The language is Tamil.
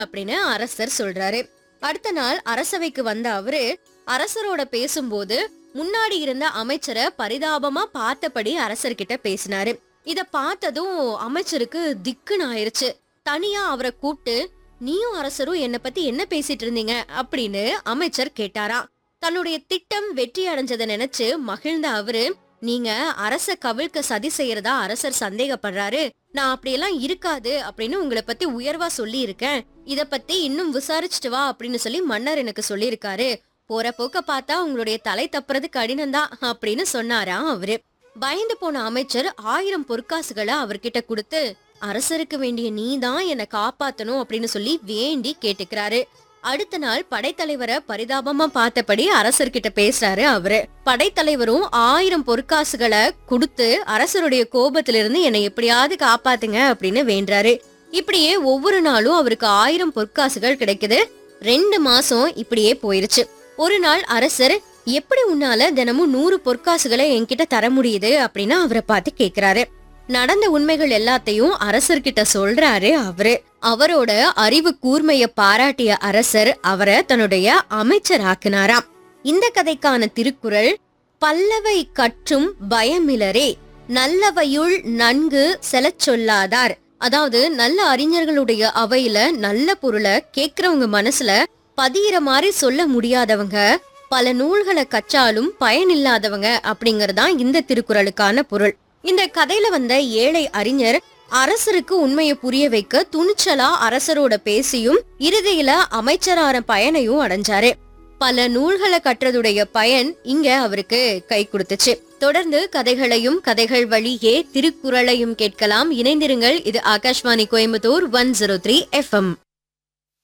அப்படின்னு அரசர் சொல்றாரு அடுத்த நாள் அரசவைக்கு வந்த அவரு அரசரோட பேசும்போது முன்னாடி இருந்த அமைச்சரை பரிதாபமா பார்த்தபடி அரசர்கிட்ட பேசினாரு இத பார்த்ததும் அமைச்சருக்கு திக்குன்னு ஆயிருச்சு தனியா அவரை கூப்பிட்டு நீயும் அரசரும் என்ன பத்தி என்ன பேசிட்டு இருந்தீங்க அப்படின்னு அமைச்சர் கேட்டாராம் தன்னுடைய திட்டம் வெற்றி அடைஞ்சதை நினைச்சு மகிழ்ந்த அவரு நீங்க அரச கவிழ்க்க சதி செய்யறதா அரசர் சந்தேகப்படுறாரு நான் அப்படியெல்லாம் இருக்காது அப்படின்னு உங்களை பத்தி உயர்வா சொல்லி இருக்கேன் இத பத்தி இன்னும் விசாரிச்சுட்டு வா அப்படின்னு சொல்லி மன்னர் எனக்கு சொல்லியிருக்காரு போற போக்க பார்த்தா உங்களுடைய தலை தப்புறது கடினம்தான் அப்படின்னு சொன்னாராம் அவரு பயந்து போன அமைச்சர் ஆயிரம் பொற்காசுகளை அவர்கிட்ட கொடுத்து அரசருக்கு வேண்டிய நீதான் என்னை காப்பாத்தணும் அப்படின்னு சொல்லி வேண்டி கேட்டுக்கிறாரு அடுத்த நாள் படைத்தலைவரை பரிதாபமா பார்த்தபடி அரசர்கிட்ட பேசுறாரு அவரு படைத்தலைவரும் ஆயிரம் பொற்காசுகளை கொடுத்து அரசருடைய கோபத்திலிருந்து என்னை எப்படியாவது காப்பாத்துங்க அப்படின்னு வேண்டுறாரு இப்படியே ஒவ்வொரு நாளும் அவருக்கு ஆயிரம் பொற்காசுகள் கிடைக்குது ரெண்டு மாசம் இப்படியே போயிருச்சு ஒரு நாள் அரசர் எப்படி உன்னால தினமும் நூறு பொற்காசுகளை என்கிட்ட தர முடியுது அப்படின்னு அவரை பார்த்து கேக்குறாரு நடந்த உண்மைகள் எல்லாத்தையும் அரசர்கிட்ட சொல்றாரு அவரு அவரோட அறிவு கூர்மைய பாராட்டிய அரசர் அவரை தன்னுடைய அமைச்சராக்குனாராம் இந்த கதைக்கான திருக்குறள் பல்லவை கற்றும் பயமிலரே நல்லவையுள் நன்கு செலச் சொல்லாதார் அதாவது நல்ல அறிஞர்களுடைய அவையில நல்ல பொருளை கேக்குறவங்க மனசுல பதியிற மாதிரி சொல்ல முடியாதவங்க பல நூல்களை கற்றாலும் பயனில்லாதவங்க அப்படிங்கறதான் இந்த திருக்குறளுக்கான பொருள் இந்த கதையில வந்த ஏழை அறிஞர் அரசருக்கு உண்மையை புரிய வைக்க துணிச்சலா அரசரோட பேசியும் இறுதியில அமைச்சரான பயனையும் அடைஞ்சாரு பல நூல்களை கற்றதுடைய பயன் இங்க அவருக்கு கை கொடுத்துச்சு தொடர்ந்து கதைகளையும் கதைகள் வழியே திருக்குறளையும் கேட்கலாம் இணைந்திருங்கள் இது Akashvani Coimbatore one zero three FM